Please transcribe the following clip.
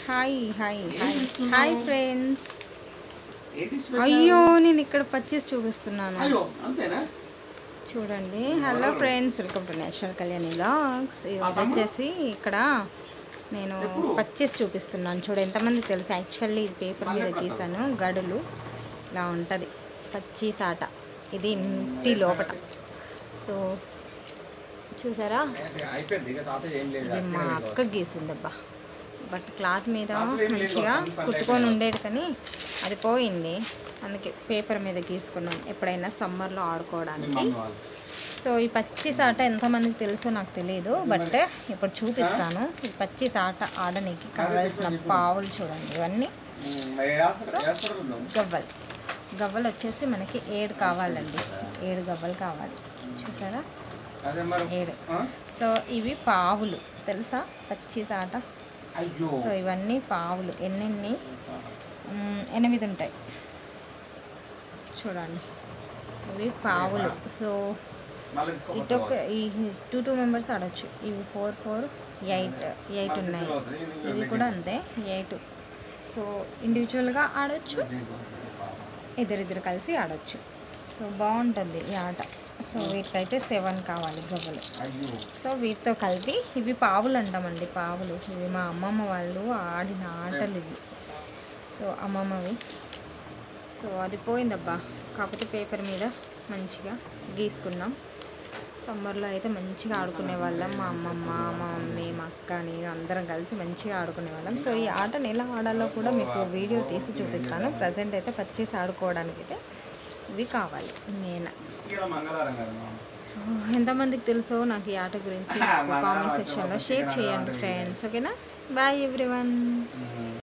Hi hi hi hi friends ఏంటి special? అయ్యో నేను ఇక్కడ పర్చేస్ చూపిస్తున్నాను అయ్యో అంతేనా చూడండి hello friends welcome to national Kalyani blogs ఈరోజు వచ్చేసి ఇక్కడ నేను పర్చేస్ చూపిస్తున్నాను చూడ ఎంతమంది తెలుసు యాక్చువల్లీ ఇది పేపర్ మీద గీసాను గడులు ఇలా ఉంటుంది పచ్చీస్ ఆట ఇది ఇంటి లోపట సో చూసారా అయిపోయింది ఇక తాత ఏం లేదు ఇది మా అక్క గీసిందబ్బా బట్ క్లాత్ మీద మంచిగా కుట్టుకొని ఉండేది కానీ అది పోయింది అందుకే పేపర్ మీద గీసుకున్నాం ఎప్పుడైనా సమ్మర్లో ఆడుకోవడానికి సో ఈ పచ్చి సాట ఎంతమందికి తెలుసో నాకు తెలియదు బట్ ఇప్పుడు చూపిస్తాను ఈ పచ్చి సాట ఆడడానికి కావాల్సిన పావులు చూడండి ఇవన్నీ గవ్వలు గవ్వలు వచ్చేసి మనకి ఏడు కావాలండి ఏడు గవ్వలు కావాలి చూసారా అదే మరి ఏడు ఆ? సో ఇవి పావులు తెలుసా పచ్చి సాట అయ్యో సో ఇవన్నీ పావులు ఎన్నెన్ని మ్, ఎనిమిది ఉంటాయి చూడండి ఇవి పావులు సో మళ్ళీ ఇటొక ఈ టూ టూ మెంబర్స్ ఆడొచ్చు ఇవి ఫోర్ ఫోర్ ఎయిట్ ఎయిట్ ఉన్నాయి ఇవి కూడా అంతే ఎయిట్ సో ఇండివిజువల్గా ఆడొచ్చు ఇద్దరిద్దరు కలిసి ఆడొచ్చు సో బాగుంటుంది ఈ ఆట సో వీటికైతే సెవెన్ కావాలి గవ్వలు అయ్యో సో వీటితో కలిపి ఇవి పావులు అంటామండి పావులు ఇవి మా అమ్మమ్మ వాళ్ళు ఆడిన ఆటలు ఇవి సో అమ్మమ్మవి సో అది పోయిందబ్బా కాకపోతే పేపర్ మీద మంచిగా గీసుకున్నాం సమ్మర్లో అయితే మంచిగా ఆడుకునే వాళ్ళం మా అమ్మమ్మ మా మమ్మీ మా అక్క నేను అందరం కలిసి మంచిగా ఆడుకునే వాళ్ళం సో ఈ ఆటను ఎలా ఆడాలో కూడా మీకు వీడియో తీసి చూపిస్తాను ప్రజెంట్ అయితే పచ్చేసి ఆడుకోవడానికి అయితే ఇవి కావాలి మెయిన్ ఇలా మంగళవారం కదా మామ. సో ఎంతమందికి తెలుసో నాకు ఈ ఆట గురించి కామెంట్ సెక్షన్లో షేర్ చేయండి ఫ్రెండ్స్ ఓకేనా బాయ్ ఎవ్రీవన్ ఉమ్.